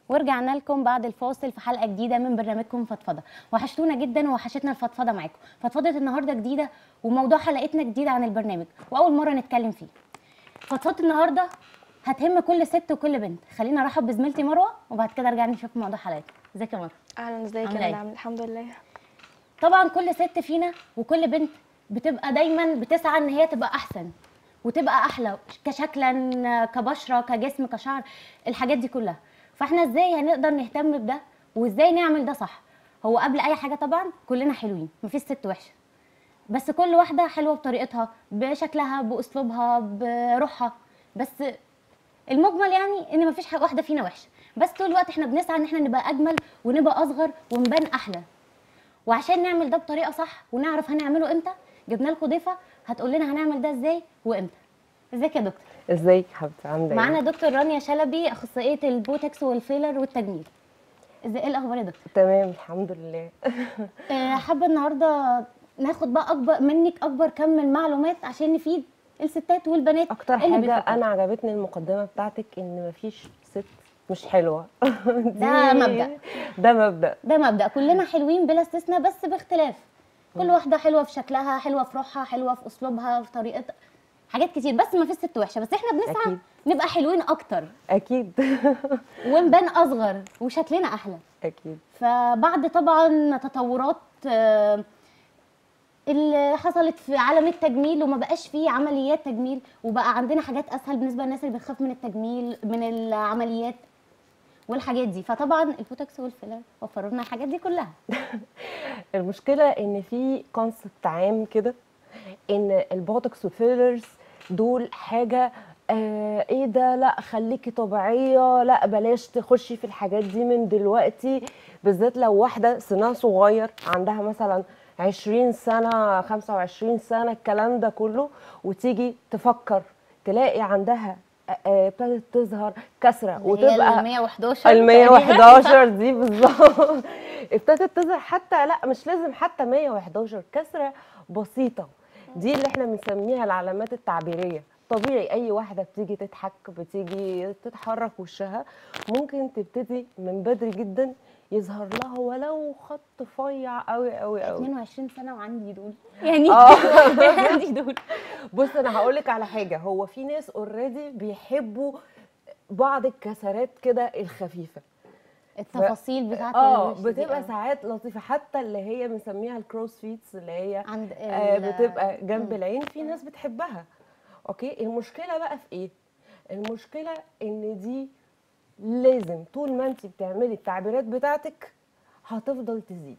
ورجعنا لكم بعد الفاصل في حلقه جديده من برنامجكم فضفضه وحشتونا جدا وحشتنا الفضفضه معاكم فضفضه النهارده جديده وموضوع حلقتنا جديد عن البرنامج واول مره نتكلم فيه فضفضه النهارده هتهم كل ست وكل بنت خلينا ارحب بزميلتي مروه وبعد كده ارجع نشوف موضوع حلقتنا ازيك يا مروه اهلا ازيك عاملة يا ايه؟ نعم الحمد لله طبعا كل ست فينا وكل بنت بتبقى دايما بتسعى ان هي تبقى احسن وتبقى احلى كشكلا كبشره كجسم كشعر الحاجات دي كلها فاحنا ازاي هنقدر نهتم بده وازاي نعمل ده صح هو قبل اي حاجه طبعا كلنا حلوين مفيش ست وحشه بس كل واحده حلوه بطريقتها بشكلها باسلوبها بروحها بس المجمل يعني ان مفيش حاجه واحده فينا وحشه بس طول الوقت احنا بنسعى ان احنا نبقى اجمل ونبقى اصغر ونبان احلى وعشان نعمل ده بطريقه صح ونعرف هنعمله امتى جبنا لكم ضيفه هتقول لنا هنعمل ده ازاي وامتى ازيك يا دكتور ازيك يا حبيبتي عامله ايه معانا دكتور رانيا شلبي اخصائيه البوتكس والفيلر والتجميل ازاي ايه الاخبار يا دكتور تمام الحمد لله آه، حابه النهارده ناخد بقى اكبر منك اكبر كم من المعلومات عشان نفيد الستات والبنات اكتر اللي حاجه بيفكروا. انا عجبتني المقدمه بتاعتك ان مفيش ست مش حلوه ده دي- مبدأ. ده مبدا ده مبدا كلنا حلوين بلا استثناء بس باختلاف كل واحده حلوه في شكلها حلوه في روحها حلوه في اسلوبها في طريقتها حاجات كتير بس ما فيش ست وحشه بس احنا بنسعى أكيد. نبقى حلوين اكتر اكيد ونبان اصغر وشكلنا احلى اكيد فبعد طبعا تطورات آه، اللي حصلت في عالم التجميل وما بقاش فيه عمليات تجميل وبقى عندنا حاجات اسهل بالنسبه للناس اللي بتخاف من التجميل من العمليات والحاجات دي فطبعا البوتوكس والفيلر وفروا لنا الحاجات دي كلها المشكله ان في كونسبت عام كده ان البوتوكس والفيلرز دول حاجه آه ايه ده لا خليكي طبيعيه لا بلاش تخشي في الحاجات دي من دلوقتي بالذات لو واحده سنها صغير عندها مثلا 20 سنه 25 سنه الكلام ده كله وتيجي تفكر تلاقي عندها آه، آه، ابتدت تظهر كسره هي ال وتبقى 111 ال تقريباً. 111 دي بالظبط ابتدت تظهر حتى لا مش لازم حتى 111 كسره بسيطه دي اللي احنا بنسميها العلامات التعبيريه طبيعي اي واحده بتيجي تضحك بتيجي تتحرك وشها ممكن تبتدي من بدري جدا يظهر لها ولو خط رفيع قوي قوي قوي 22 سنه وعندي دول يعني آه. عندي دول بص انا هقول لك على حاجه هو في ناس اوريدي بيحبوا بعض الكسرات كده الخفيفه التفاصيل بتاعت اه الوش دي، بتبقى آه. ساعات لطيفه حتى اللي هي بنسميها الكروس فيتس اللي هي عند آه ال- بتبقى جنب مم. العين في ناس بتحبها اوكي المشكله بقى في ايه المشكله ان دي لازم طول ما انت بتعملي التعبيرات بتاعتك هتفضل تزيد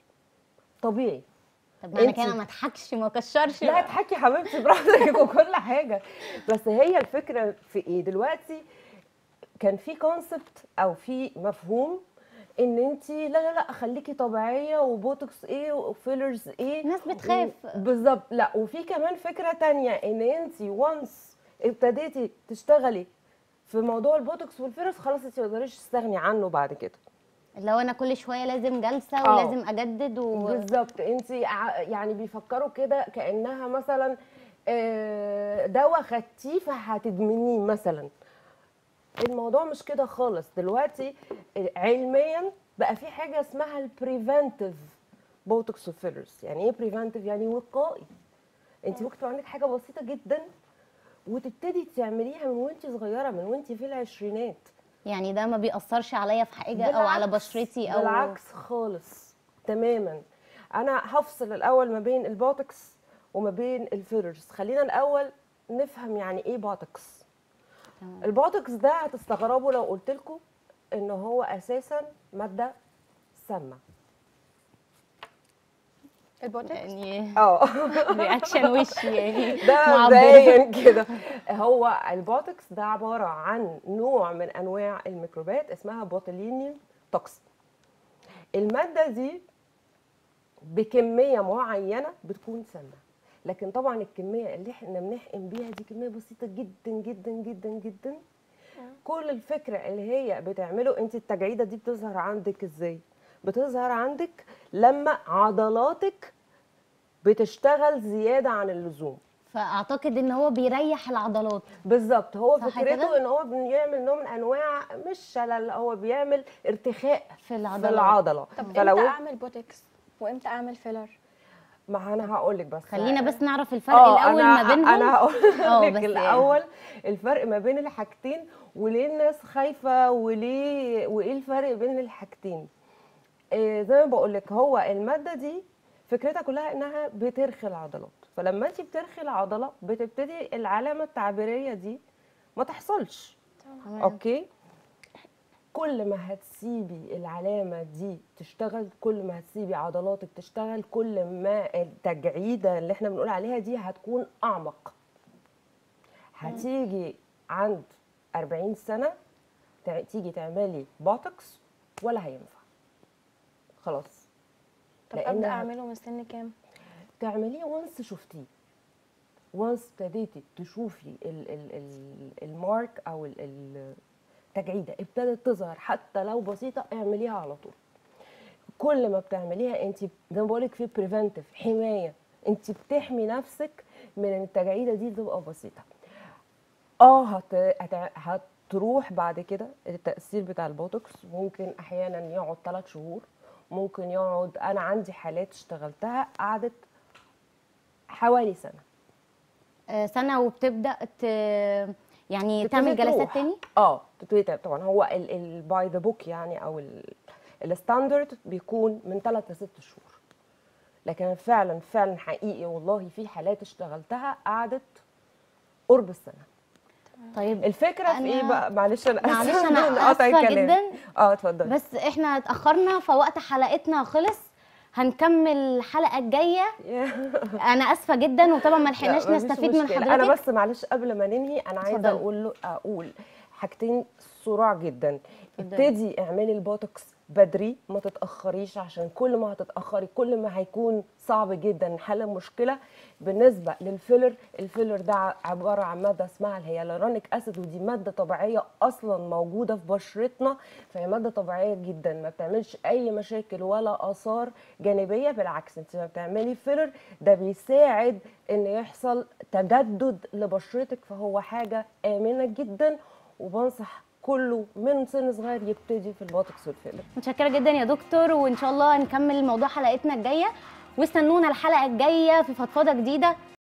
طبيعي طب معنى انتي- كده ما اضحكش ما اكشرش لا اضحكي حبيبتي براحتك وكل حاجه بس هي الفكره في ايه دلوقتي كان في كونسبت او في مفهوم ان انت لا لا لا خليكي طبيعيه وبوتوكس ايه وفيلرز ايه الناس بتخاف. و- بالظبط لا وفي كمان فكره تانية ان انت وانس ابتديتي تشتغلي في موضوع البوتوكس والفيلرز خلاص انت ما تقدريش تستغني عنه بعد كده لو انا كل شويه لازم جلسه آه. ولازم اجدد و... بالظبط انت يعني بيفكروا كده كانها مثلا آه، دواء خدتيه فهتدمنيه مثلا الموضوع مش كده خالص دلوقتي علميا بقى في حاجه اسمها البريفنتيف بوتوكس وفيلرز يعني ايه بريفنتيف يعني وقائي انت ممكن تبقى عندك حاجه بسيطه جدا وتبتدي تعمليها من وانت صغيره من وانت في العشرينات يعني ده ما بيأثرش عليا في حاجه او على بالعكس- بشرتي او بالعكس خالص تماما انا هفصل الاول ما بين البوتوكس وما بين الفيلرز خلينا الاول نفهم يعني ايه بوتوكس تمام. البوتوكس ده هتستغربوا لو قلت لكم ان هو اساسا ماده سامه البوتوكس يعني اه رياكشن وشي يعني ده معبر. مبدئيا كده هو البوتوكس ده عباره عن نوع من انواع الميكروبات اسمها بوتولينيوم توكسين الماده دي بكميه معينه بتكون سامه لكن طبعا الكميه اللي احنا بنحقن بيها دي كميه بسيطه جدا جدا جدا جدا كل الفكره اللي هي بتعمله انت التجعيده دي بتظهر عندك ازاي بتظهر عندك لما عضلاتك بتشتغل زياده عن اللزوم فاعتقد ان هو بيريح العضلات بالظبط هو صح فكرته كده؟ ان هو بيعمل نوع من انواع مش شلل هو بيعمل ارتخاء في العضلات في العضله طب فلو امتى اعمل بوتكس وامتى اعمل فيلر ما انا هقول لك بس خلينا بس نعرف الفرق آه، الاول أنا- ما بينهم انا هقول آه، لك بس الاول الفرق ما بين الحاجتين وليه الناس خايفه وليه وايه الفرق بين الحاجتين إيه زي ما بقول لك هو الماده دي فكرتها كلها انها بترخي العضلات فلما انت بترخي العضله بتبتدي العلامه التعبيريه دي ما تحصلش تمام. اوكي كل ما هتسيبي العلامه دي تشتغل كل ما هتسيبي عضلاتك تشتغل كل ما التجعيده اللي احنا بنقول عليها دي هتكون اعمق هتيجي عند 40 سنه تع- تيجي تعملي بوتوكس ولا هينفع خلاص طب لأن ابدا اعمله من سن كام تعمليه وانس شفتيه وانس ابتديتي تشوفي ال ال ال المارك او ال- ال- التجعيده ابتدت تظهر حتى لو بسيطه اعمليها على طول كل ما بتعمليها انت زي ما بقولك في بريفنتيف حمايه انت بتحمي نفسك من ان التجعيده دي تبقى بسيطه اه هت... هت... هتروح بعد كده التاثير بتاع البوتوكس ممكن احيانا يقعد ثلاث شهور ممكن يقعد انا عندي حالات اشتغلتها قعدت حوالي سنه آه، سنه وبتبدا ت... يعني تبتدي تعمل جلسات تروح. تاني اه تبتدي تعمل. طبعا هو الباي ذا بوك يعني او الستاندرد بيكون من ثلاث لست شهور لكن فعلا فعلا حقيقي والله في حالات اشتغلتها قعدت قرب السنه طيب الفكره في ايه أنا- بقى معلش انا معلش آسفة انا إن قاطع اسفه الكلام. جدا اه اتفضلي بس احنا اتاخرنا فوقت حلقتنا خلص هنكمل الحلقه الجايه انا اسفه جدا وطبعا ما لحقناش لا، مفيش نستفيد من مشكلة. حضرتك انا بس معلش قبل ما ننهي انا عايزه اتفضلي. اقول له اقول حاجتين صراع جدا اتفضلي. ابتدي اعملي البوتوكس بدري ما تتاخريش عشان كل ما هتتاخري كل ما هيكون صعب جدا حل المشكله بالنسبه للفيلر الفيلر ده عباره عن ماده اسمها الهيالورونيك اسيد ودي ماده طبيعيه اصلا موجوده في بشرتنا فهي ماده طبيعيه جدا ما بتعملش اي مشاكل ولا اثار جانبيه بالعكس انت لما بتعملي فيلر ده بيساعد ان يحصل تجدد لبشرتك فهو حاجه امنه جدا وبنصح كله من سن صغير يبتدي في البوتوكس والفيلر متشكره جدا يا دكتور وان شاء الله هنكمل موضوع حلقتنا الجايه واستنونا الحلقه الجايه في فضفضه جديده